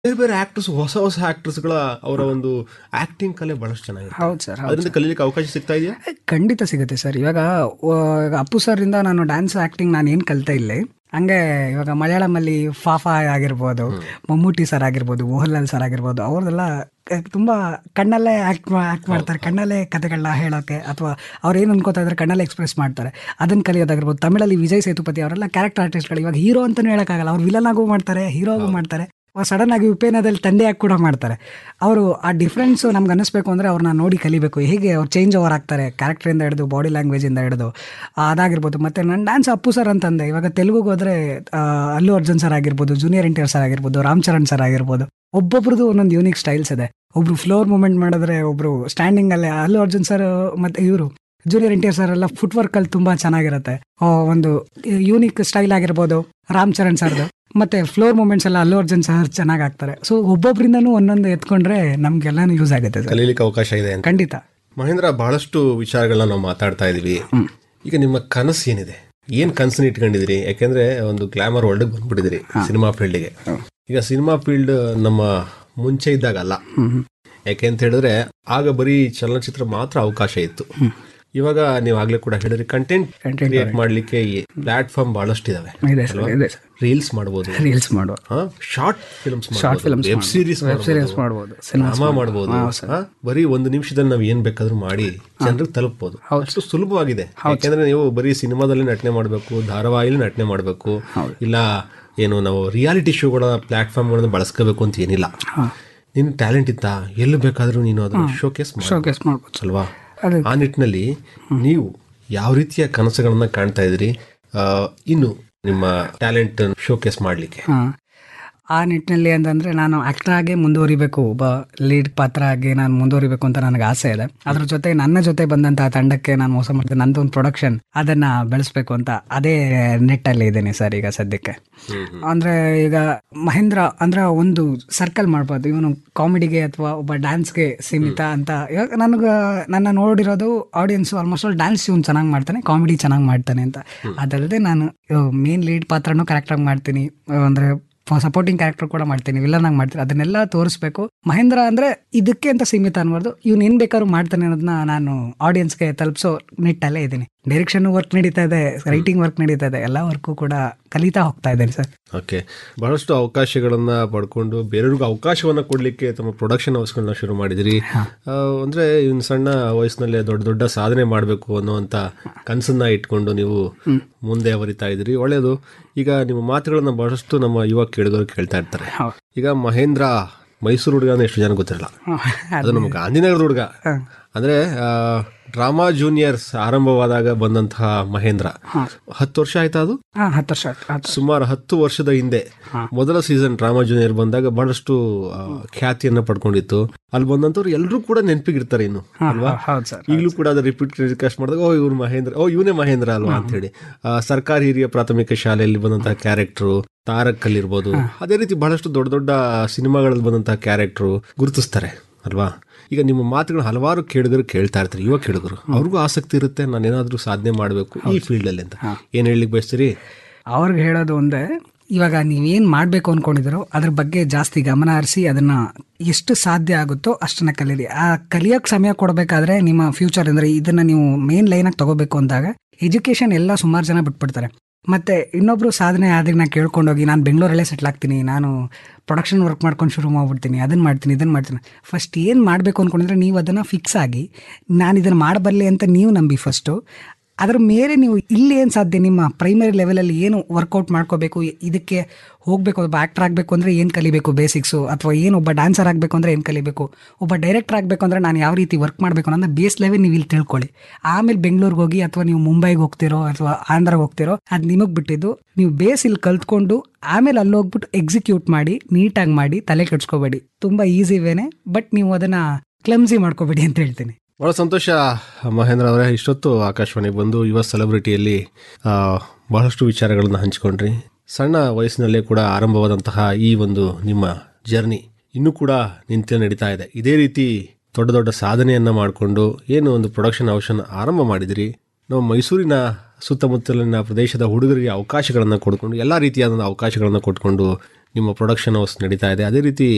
ಬೇರೆ ಬೇರೆ ಆಕ್ಟರ್ಸ್ ಹೊಸ ಹೊಸ ಆಕ್ಟರ್ಸ್ಗಳ ಅವರ ಒಂದು ಆಕ್ಟಿಂಗ್ ಕಲೆ ಬಹಳಷ್ಟು ಚೆನ್ನಾಗಿದೆ ಹೌದು ಸರ್ ಅದರಿಂದ ಕಲೀಲಿಕ್ಕೆ ಅವಕಾಶ ಸಿಗ್ತಾ ಇದೆಯಾ ಖಂಡಿತ ಸಿಗುತ್ತೆ ಸರ್ ಇವಾಗ ಆ, ಅಪ್ಪು ಸರ್ ಇಂದ ನಾನು ಡ್ಯಾನ್ಸ್ ಆಕ್ಟಿಂಗ್ ನಾನು ಏನು ಕಲಿತೆ ಇಲ್ಲಿ ಹಂಗೆ ಇವಾಗ ಮಲಯಾಳಮಲ್ಲಿ ಫಾಫಾ ಆಗಿರ್ಬೋದು ಮಮ್ಮೂಟಿ ಸರ್ ಆಗಿರ್ಬೋದು ಮೋಹನ್ಲಾಲ್ ಸರ್ ಆಗಿರ್ಬೋದು ಅವ್ರದೆಲ್ಲ ಕ- ತುಂಬಾ ಕಣ್ಣಲ್ಲೇ ಆಕ್ಟ್ ಆಕ್ಟ್ ಮಾಡ್ತಾರೆ ಕಣ್ಣಲ್ಲೇ ಕತೆಗಳನ್ನ ಹೇಳೋಕೆ ಅಥವಾ ಅವ್ರು ಏನು ಅನ್ಕೋತಾ ಇದ್ದಾರೆ ಕಣ್ಣಲ್ಲೇ ಎಕ್ಸ್ಪ್ರೆಸ್ ಮಾಡ್ತಾರೆ ಅದನ್ನ ಕಲಿಯೋದಾಗಿರ್ಬೋದು ತಮಿಳಲ್ಲಿ ವಿಜಯ್ ಸೇತುಪತಿ ಅವರೆಲ್ಲ ಕ್ಯಾರೆಕ್ಟರ್ ಆರ್ಟಿಸ್ಟ್ಗಳು ಇವಾಗ ಹೀರೋ ಅಂತಾನೂ ಹೇಳೋಕ್ಕಾಗಲ್ಲ ಅವ್ರು ವಿಲನ್ ಆಗೂ ಮಾಡ್ತಾರೆ ಹೀರೋ ಆಗೂ ಮಾಡ್ತಾರೆ ಸಡನ್ ಆಗಿ ಉಪೇನದಲ್ಲಿ ತಂದೆಯಾಗಿ ಕೂಡ ಮಾಡ್ತಾರೆ ಅವರು ಆ ಡಿಫ್ರೆನ್ಸ್ ನಮ್ಗೆ ಅನ್ನಿಸ್ಬೇಕು ಅಂದರೆ ಅವ್ರನ್ನ ನೋಡಿ ಕಲಿಬೇಕು ಹೇಗೆ ಅವ್ರು ಚೇಂಜ್ ಓವರ್ ಆಗ್ತಾರೆ ಕ್ಯಾರೆಕ್ಟರಿಂದ ಹಿಡಿದು ಬಾಡಿ ಲ್ಯಾಂಗ್ವೇಜಿಂದ ಹಿಡಿದು ಆ, ಅದಾಗಿರ್ಬೋದು ಮತ್ತು ನನ್ನ ಡ್ಯಾನ್ಸ್ ಅಪ್ಪು ಸರ್ ಅಂತಂದೆ ಇವಾಗ ತೆಲುಗುಗೆ ಹೋದರೆ ಅಲ್ಲು ಅರ್ಜುನ್ ಸರ್ ಆಗಿರ್ಬೋದು junior N T R sir ಆಗಿರ್ಬೋದು ರಾಮ್ ಚರಣ್ ಸರ್ ಆಗಿರ್ಬೋದು ಒಬ್ಬೊಬ್ರದ್ದು ಒಂದೊಂದು ಯೂನಿಕ್ ಸ್ಟೈಲ್ಸ್ ಇದೆ ಒಬ್ರು ಫ್ಲೋರ್ ಮೂಮೆಂಟ್ ಮಾಡಿದ್ರೆ ಒಬ್ರು ಸ್ಟ್ಯಾಂಡಿಂಗ್ ಅಲ್ಲೇ ಅಲ್ಲು ಅರ್ಜುನ್ ಸರ್ ಮತ್ತೆ ಇವರು junior N T R sir ಎಲ್ಲ ಫುಟ್ ವರ್ಕ್ ಅಲ್ಲಿ ತುಂಬಾ ಚೆನ್ನಾಗಿರುತ್ತೆ ಆ, ಒಂದು ಯೂನಿಕ್ ಸ್ಟೈಲ್ ಆಗಿರ್ಬೋದು ರಾಮ್ ಚರಣ್ ಸರ್ದು ಮತ್ತೆ ಫ್ಲೋರ್ ಮೂಮೆಂಟ್ಸ್ ಎಲ್ಲ ಅಲ್ಲು ಅರ್ಜುನ್ ಸರ್ ಚೆನ್ನಾಗಿ ಆಗ್ತಾರೆ ಸೊ ಒಬ್ಬೊಬ್ರಿಂದನೂ ಒಂದೊಂದು ಎತ್ಕೊಂಡ್ರೆ ನಮ್ಗೆಲ್ಲಾನು ಯೂಸ್ ಆಗುತ್ತೆ ಸರ್ ಕಲೀಲಿಕ್ಕೆ ಅವಕಾಶ ಇದೆ ಅಂತ ಖಂಡಿತ ಮಹೇಂದ್ರ ಬಹಳಷ್ಟು ವಿಚಾರಗಳನ್ನ ನಾವು ಮಾತಾಡ್ತಾ ಇದೀವಿ ಈಗ ನಿಮ್ಮ ಕನಸು ಏನಿದೆ ಏನ್ ಕನಸನ್ನ ಇಟ್ಕೊಂಡಿದ್ದೀರಿ ಯಾಕೆಂದ್ರೆ ಒಂದು ಗ್ಲಾಮರ್ ವರ್ಲ್ಡ್ ಬಂದ್ಬಿಟ್ಟಿದಿರಿ ಸಿನಿಮಾ ಫೀಲ್ಡ್ಗೆ ಈಗ ಸಿನಿಮಾ ಫೀಲ್ಡ್ ನಮ್ಮ ಮುಂಚೆ ಇದ್ದಾಗ ಅಲ್ಲ ಯಾಕೆ ಅಂತ ಹೇಳಿದ್ರೆ ಆಗ ಬರೀ ಚಲನಚಿತ್ರ ಮಾತ್ರ ಅವಕಾಶ ಇತ್ತು ಇವಾಗ ನೀವು ಆಗ್ಲೇ ಕೂಡ ಹೇಳಿದ್ರಿ ಕಂಟೆಂಟ್ Content ಕ್ರಿಯೇಟ್ ಮಾಡ್ಲಿಕ್ಕೆ ಪ್ಲಾಟ್ಫಾರ್ಮ್ ಬಹಳಷ್ಟು ಇದಾವೆ ಇದೆ ಸರ್ ಇದೆ ಸರ್ ರೀಲ್ಸ್ ಮಾಡ್ಬೋದು ರೀಲ್ಸ್ ಮಾಡುವ short films short films web series web series ಮಾಡ್ಬೋದು ಸಿನಿಮಾ ಡ್ರಾಮಾ ಮಾಡ್ಬೋದು ಹಾ? ಬರೀ ಒಂದು ನಿಮಿಷದಲ್ಲಿ ನಾವು ಏನ್ ಬೇಕಾದ್ರೂ ಮಾಡಿ ಜನರಿಗೆ ತಲುಪಬಹುದು ಅಷ್ಟು ಸುಲಭವಾಗಿದೆ ಯಾಕೆಂದ್ರೆ ನೀವು ಬರೀ ಸಿನಿಮಾದಲ್ಲಿ ನಟನೆ ಮಾಡಬೇಕು ಧಾರಾವಾಹಿಲಿ ನಟನೆ ಮಾಡಬೇಕು ಇಲ್ಲ ಏನು ನಾವು ರಿಯಾಲಿಟಿ ಶೋಗಳ ಪ್ಲಾಟ್ಫಾರ್ಮ್ಗಳನ್ನ ಬಳಸ್ಕೋಬೇಕು ಅಂತ ಏನಿಲ್ಲ ನಿನ್ ಟ್ಯಾಲೆಂಟ್ ಇತ್ತ ಎಲ್ಲಿ ಬೇಕಾದ್ರೂ ನೀನು ಅದನ್ನ ಶೋಕೇಸ್ ಶೋಕೇಸ್ ಮಾಡ್ಬೋದು ಅಲ್ವಾ ಅದೇ. ಆ ನಿಟ್ಟಿನಲ್ಲಿ ನೀವು ಯಾವ ರೀತಿಯ ಕನಸುಗಳನ್ನ ಕಾಣ್ತಾ ಇದ್ರಿ ಆ, ಇನ್ನು ನಿಮ್ಮ ಟ್ಯಾಲೆಂಟ್ ಶೋಕೇಸ್ ಮಾಡ್ಲಿಕ್ಕೆ ಹಾಂ ಆ ನಿಟ್ಟಿನಲ್ಲಿ ಅಂತಂದ್ರೆ ನಾನು ಆಕ್ಟರ್ ಆಗಿ ಮುಂದುವರಿಬೇಕು ಒಬ್ಬ ಲೀಡ್ ಪಾತ್ರ ಆಗಿ ನಾನು ಮುಂದುವರಿಬೇಕು ಅಂತ ನನಗೆ ಆಸೆ ಇದೆ ಅದ್ರ ಜೊತೆ ನನ್ನ ಜೊತೆ ಬಂದಂತಹ ತಂಡಕ್ಕೆ ನಾನು ಮೋಸ ಮಾಡಿದೆ ನಂದು ಒಂದು ಪ್ರೊಡಕ್ಷನ್ ಅದನ್ನ ಬೆಳೆಸ್ಬೇಕು ಅಂತ ಅದೇ ನಿಟ್ಟಲ್ಲಿ ಇದ್ದೀನಿ ಸರ್ ಈಗ ಸದ್ಯಕ್ಕೆ ಅಂದ್ರೆ ಈಗ ಮಹೇಂದ್ರ ಅಂದ್ರೆ ಒಂದು ಸರ್ಕಲ್ ಮಾಡ್ಬೋದು ಇವನು ಕಾಮಿಡಿಗೆ ಅಥವಾ ಒಬ್ಬ ಡ್ಯಾನ್ಸ್ಗೆ ಸೀಮಿತ ಅಂತ ಇವಾಗ ನನಗೆ ನನ್ನ ನೋಡಿರೋದು ಆಡಿಯನ್ಸ್ ಆಲ್ಮೋಸ್ಟ್ ಆಲ್ ಡ್ಯಾನ್ಸ್ ಇವ್ನು ಚೆನ್ನಾಗಿ ಮಾಡ್ತಾನೆ ಕಾಮಿಡಿ ಚೆನ್ನಾಗಿ ಮಾಡ್ತಾನೆ ಅಂತ ಅದಲ್ಲದೆ ನಾನು ಮೇನ್ ಲೀಡ್ ಪಾತ್ರನೂ ಕರೆಕ್ಟಾಗಿ ಮಾಡ್ತೀನಿ ಅಂದ್ರೆ ಸಪೋರ್ಟಿಂಗ್ ಕ್ಯಾರೆಕ್ಟರ್ ಕೂಡ ಮಾಡ್ತೀನಿ ವಿಲನ್ ಆಗಿ ಮಾಡ್ತೀನಿ ಅದನ್ನೆಲ್ಲ ತೋರಿಸ್ಬೇಕು ಮಹೇಂದ್ರ ಅಂದ್ರೆ ಇದಕ್ಕೆ ಅಂತ ಸೀಮಿತ ಅನ್ಬಾರ್ದು ಇವ್ನು ಏನ್ ಬೇಕಾದ್ರೂ ಮಾಡ್ತಾನೆ ಅನ್ನೋದನ್ನ ನಾನು ಆಡಿಯನ್ಸ್ಗೆ ತಲುಪಿಸೋ ನಿಟ್ಟಲ್ಲೇ ಇದ್ದೀನಿ ಡೈರೆಕ್ಷನ್ ವರ್ಕ್ ನಡೀತಾ ಇದೆ ರೈಟಿಂಗ್ ವರ್ಕ್ ನಡೀತಾ ಇದೆ ಎಲ್ಲ ವರ್ಕು ಕೂಡ ಕಲಿತಾ ಹೋಗ್ತಾ ಇದ್ದೇನೆ ಸರ್ ಓಕೆ ಬಹಳಷ್ಟು ಅವಕಾಶಗಳನ್ನ ಪಡ್ಕೊಂಡು ಬೇರೆಯವ್ರಿಗೂ ಅವಕಾಶವನ್ನ ಕೊಡ್ಲಿಕ್ಕೆ ತಮ್ಮ ಪ್ರೊಡಕ್ಷನ್ ಹೌಸ್ಗಳನ್ನ ಶುರು ಮಾಡಿದಿರಿ ಆ, ಅಂದ್ರೆ ಇವ್ನು ಸಣ್ಣ ವಯಸ್ಸಿನಲ್ಲೇ ದೊಡ್ಡ ದೊಡ್ಡ ಸಾಧನೆ ಮಾಡಬೇಕು ಅನ್ನುವಂತ ಕನಸನ್ನ ಇಟ್ಕೊಂಡು ನೀವು ಮುಂದೆ ಅವರಿತಾ ಇದ್ದೀರಿ ಒಳ್ಳೆಯದು ಈಗ ನಿಮ್ಮ ಮಾತುಗಳನ್ನ ಬಹಳಷ್ಟು ನಮ್ಮ ಯುವ ಕೇಳಿದವರು ಕೇಳ್ತಾ ಇರ್ತಾರೆ ಹೌದು. ಈಗ ಮಹೇಂದ್ರ ಮೈಸೂರು ಹುಡುಗ ಅಂದ್ರೆ ಎಷ್ಟು ಜನ ಗೊತ್ತಿರಲ್ಲ ಅದು ನಮ್ಮ ಗಾಂಧಿನಗರದ ಹುಡುಗ ಅಂದ್ರೆ ಡ್ರಾಮಾ ಜೂನಿಯರ್ಸ್ ಆರಂಭವಾದಾಗ ಬಂದಂತಹ ಮಹೇಂದ್ರ ಹತ್ತು ವರ್ಷ ಆಯ್ತಾ ಅದು ಹಾ ಹತ್ತು ವರ್ಷ ಆಯ್ತು. ಹತ್ತು ಸುಮಾರು ಹತ್ತು ವರ್ಷದ ಹಿಂದೆ ಮೊದಲ ಸೀಸನ್ ಡ್ರಾಮಾ ಜೂನಿಯರ್ ಬಂದಾಗ ಬಹಳಷ್ಟು ಆ, ಖ್ಯಾತಿಯನ್ನ ಪಡ್ಕೊಂಡಿತ್ತು ಅಲ್ಲಿ ಬಂದಂತವ್ರು ಎಲ್ಲರೂ ಕೂಡ ನೆನಪಿಗಿರ್ತಾರೆ ಇನ್ನು ಅಲ್ವಾ ಹೌದು ಸರ್ ಈಗಲೂ ಕೂಡ ಅದು ರಿಪೀಟ್ ಟೆಲಿಕಾಸ್ಟ್ ಮಾಡಿದಾಗ ಓ ಇವ್ರು ಮಹೇಂದ್ರ ಓ ಇವನೇ ಮಹೇಂದ್ರ ಅಲ್ವಾ ಅಂತ ಹೇಳಿ ಆ, ಸರ್ಕಾರಿ ಹಿರಿಯ ಪ್ರಾಥಮಿಕ ಶಾಲೆಯಲ್ಲಿ ಬಂದಂತಹ ಕ್ಯಾರೆಕ್ಟರ್ ತಾರಕ್ ಅಲ್ಲಿರ್ಬೋದು ಅದೇ ರೀತಿ ಬಹಳಷ್ಟು ದೊಡ್ಡ ದೊಡ್ಡ ಸಿನಿಮಾಗಳಲ್ಲಿ ಬಂದಂತಹ ಕ್ಯಾರೆಕ್ಟರ್ ಗುರುತಿಸ್ತಾರೆ ಅಲ್ವಾ ಈಗ ನಿಮ್ಮ ಮಾತುಗಳು ಹಲವಾರು ಕೇಳಿದ್ರು ಕೇಳ್ತಾ ಇರ್ತಾರೆ ಯುವ ಕೇಳಿದ್ರು ಅವ್ರಿಗೂ ಆಸಕ್ತಿ ಇರುತ್ತೆ ನಾನು ಏನಾದ್ರೂ ಸಾಧನೆ ಮಾಡಬೇಕು ಈ ಫೀಲ್ಡ್ ಅಲ್ಲಿ ಅಂತ ಏನ್ ಹೇಳಲಿಕ್ಕೆ ಬಯಸ್ತೀರಿ ಅವ್ರಿಗೆ ಹೇಳೋದು ಒಂದೇ ಇವಾಗ ನೀವೇನು ಮಾಡಬೇಕು ಅನ್ಕೊಂಡಿದ್ದೀರೋ ಅದ್ರ ಬಗ್ಗೆ ಜಾಸ್ತಿ ಗಮನ ಹರಿಸಿ ಅದನ್ನ ಎಷ್ಟು ಸಾಧ್ಯ ಆಗುತ್ತೋ ಅಷ್ಟನ್ನ ಕಲೀರಿ ಆ ಕಲಿಯೋಕೆ ಸಮಯ ಕೊಡಬೇಕಾದ್ರೆ ನಿಮ್ಮ ಫ್ಯೂಚರ್ ಅಂದರೆ ಇದನ್ನ ನೀವು ಮೇನ್ ಲೈನಾಗಿ ತಗೋಬೇಕು ಅಂದಾಗ ಎಜುಕೇಶನ್ ಎಲ್ಲ ಸುಮಾರು ಜನ ಬಿಟ್ಬಿಡ್ತಾರೆ ಮತ್ತೆ ಇನ್ನೊಬ್ರು ಸಾಧನೆ ಅದನ್ನ ಕೇಳ್ಕೊಂಡೋಗಿ ನಾನು ಬೆಂಗಳೂರಲ್ಲೇ ಸೆಟ್ಲ್ ಆಗ್ತೀನಿ ನಾನು ಪ್ರೊಡಕ್ಷನ್ ವರ್ಕ್ ಮಾಡ್ಕೊಂಡು ಶುರು ಮಾಡ್ಬಿಡ್ತೀನಿ ಅದನ್ನ ಮಾಡ್ತೀನಿ ಇದನ್ನ ಮಾಡ್ತೀನಿ ಫಸ್ಟ್ ಏನು ಮಾಡಬೇಕು ಅನ್ಕೊಂಡಿದ್ರೆ ನೀವು ಅದನ್ನು ಫಿಕ್ಸ್ ಆಗಿ ನಾನು ಇದನ್ನು ಮಾಡಬಲ್ಲೆ ಅಂತ ನೀವು ನಂಬಿ ಫಸ್ಟು ಅದರ ಮೇಲೆ ನೀವು ಇಲ್ಲಿ ಏನು ಸಾಧ್ಯ ನಿಮ್ಮ ಪ್ರೈಮರಿ ಲೆವೆಲಲ್ಲಿ ಏನು ವರ್ಕೌಟ್ ಮಾಡ್ಕೋಬೇಕು ಇದಕ್ಕೆ ಹೋಗಬೇಕು ಒಬ್ಬ ಆ್ಯಕ್ಟರ್ ಆಗಬೇಕು ಅಂದರೆ ಏನು ಕಲಿಬೇಕು ಬೇಸಿಕ್ಸು ಅಥವಾ ಏನು ಒಬ್ಬ ಡ್ಯಾನ್ಸರ್ ಆಗಬೇಕು ಅಂದರೆ ಏನು ಕಲಿಬೇಕು ಒಬ್ಬ ಡೈರೆಕ್ಟರ್ ಆಗಬೇಕು ಅಂದರೆ ನಾನು ಯಾವ ರೀತಿ ವರ್ಕ್ ಮಾಡಬೇಕು ಅನ್ನೋದು ಬೇಸ್ ಲೆವೆಲ್ ನೀವು ಇಲ್ಲಿ ತಿಳ್ಕೊಳ್ಳಿ ಆಮೇಲೆ ಬೆಂಗಳೂರಿಗೆ ಹೋಗಿ ಅಥವಾ ನೀವು ಮುಂಬೈಗೆ ಹೋಗ್ತಿರೋ ಅಥವಾ ಆಂಧ್ರಾಗೆ ಹೋಗ್ತಿರೋ ಅದು ನಿಮಗೆ ಬಿಟ್ಟಿದ್ದು ನೀವು ಬೇಸ್ ಇಲ್ಲಿ ಕಲ್ತ್ಕೊಂಡು ಆಮೇಲೆ ಅಲ್ಲಿ ಹೋಗ್ಬಿಟ್ಟು ಎಕ್ಸಿಕ್ಯೂಟ್ ಮಾಡಿ ನೀಟಾಗಿ ಮಾಡಿ ತಲೆ ಕೆಡ್ಸ್ಕೋಬೇಡಿ ತುಂಬ ಈಸಿ ವೇನೆ ಬಟ್ ನೀವು ಅದನ್ನು ಕ್ಲಮ್ಸಿ ಮಾಡ್ಕೋಬೇಡಿ ಅಂತ ಹೇಳ್ತೀನಿ ಬಹಳ ಸಂತೋಷ ಮಹೇಂದ್ರ ಅವರೇ ಇಷ್ಟೊತ್ತು ಆಕಾಶವಾಣಿಗೆ ಬಂದು ಯುವ ಸೆಲೆಬ್ರಿಟಿಯಲ್ಲಿ ಆ, ಬಹಳಷ್ಟು ವಿಚಾರಗಳನ್ನ ಹಂಚಿಕೊಂಡ್ರಿ ಸಣ್ಣ ವಯಸ್ಸಿನಲ್ಲೇ ಕೂಡ ಆರಂಭವಾದಂತಹ ಈ ಒಂದು ನಿಮ್ಮ ಜರ್ನಿ ಇನ್ನೂ ಕೂಡ ನಿಂತೇ ನಡೀತಾ ಇದೆ ಇದೇ ರೀತಿ ದೊಡ್ಡ ದೊಡ್ಡ ಸಾಧನೆಯನ್ನ ಮಾಡಿಕೊಂಡು ಏನು ಒಂದು ಪ್ರೊಡಕ್ಷನ್ ಹೌಸನ್ನು ಆರಂಭ ಮಾಡಿದಿರಿ ನಾವು ಮೈಸೂರಿನ ಸುತ್ತಮುತ್ತಲಿನ ಪ್ರದೇಶದ ಹುಡುಗರಿಗೆ ಅವಕಾಶಗಳನ್ನು ಕೊಡ್ಕೊಂಡು ಎಲ್ಲ ರೀತಿಯಾದ ಅವಕಾಶಗಳನ್ನು ಕೊಟ್ಕೊಂಡು ನಿಮ್ಮ ಪ್ರೊಡಕ್ಷನ್ ಹೌಸ್ ನಡೀತಾ ಇದೆ ಅದೇ ರೀತಿ